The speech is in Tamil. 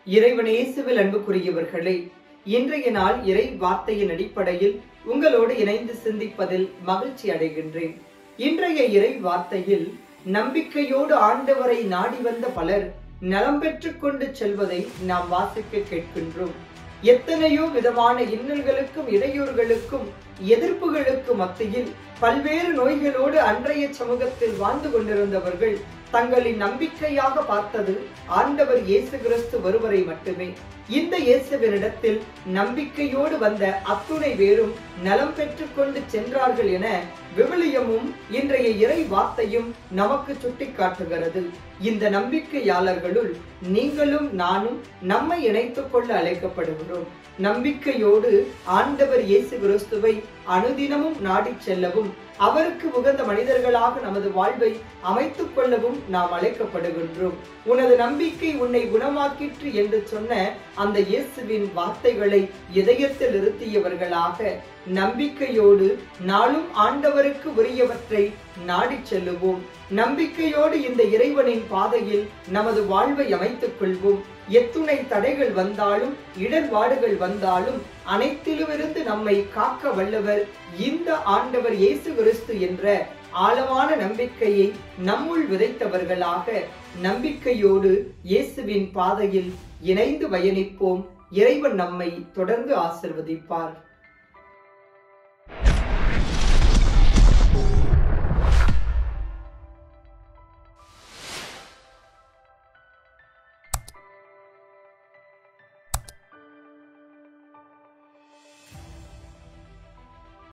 இறைவன் இயேசுவில் அன்புக்குரியவர்களே இன்றைய நாள் இறை வார்த்தையின் அடிப்படையில் உங்களோடு இணைந்து சிந்திப்பதில் மகிழ்ச்சி அடைகின்றேன் இன்றைய இறை வார்த்தையில் நம்பிக்கையோடு ஆண்டவரை நாடி வந்த பலர் நலம் பெற்றுக் கொண்டு செல்வதை நாம் வாசிக்க கேட்கின்றோம் எத்தனையோ விதமான இன்னல்களுக்கும் இடையூறுகளுக்கும் எதிர்ப்புகளுக்கு மத்தியில் பல்வேறு நோய்களோடு அன்றைய சமூகத்தில் வாழ்ந்து கொண்டிருந்தவர்கள் தங்களின் நம்பிக்கையாக பார்த்தது ஆண்டவர் இயேசு கிறிஸ்து வருவரை மட்டுமே இந்த இயேசுவினிடத்தில் நம்பிக்கையோடு வந்த அத்துணை பேரும் நலம் பெற்றுக் கொண்டு சென்றார்கள் என விவிலியமும் இன்றைய இறை வார்த்தையும் நமக்கு சுட்டிக்காட்டுகிறது இந்த நம்பிக்கையாளர்களுள் நீங்களும் நானும் நம்மை இணைத்துக் கொள்ள அழைக்கப்படுகிறோம் நம்பிக்கையோடு ஆண்டவர் இயேசு கிறிஸ்துவை அனுதினமும் நாடிச் செல்லவும் அவருக்கு உகந்த மனிதர்களாக நமது வாழ்வை அமைத்துக் கொள்ளவும் நாம் அழைக்கப்படுகின்றோம் உனது நம்பிக்கை உன்னை குணமாக்கிற்று என்று சொன்ன அந்த இயேசுவின் வார்த்தைகளை இதயத்தில் இருத்தியவர்களாக நம்பிக்கையோடு நாளும் ஆண்டவருக்கு உரியவற்றை நாடிச் செல்லுவோம் நம்பிக்கையோடு இந்த இறைவனின் பாதையில் நமது வாழ்வை அமைத்துக் கொள்வோம் எத்துணை தடைகள் வந்தாலும் இடர்பாடுகள் வந்தாலும் அனைத்திலுமிருந்து நம்மை காக்க வல்லவர் இந்த ஆண்டவர் இயேசு கிறிஸ்து என்ற ஆழமான நம்பிக்கையை நம்முள் விதைத்தவர்களாக நம்பிக்கையோடு இயேசுவின் பாதையில் இணைந்து பயணிப்போம் இறைவன் நம்மை தொடர்ந்து ஆசிர்வதிப்பார்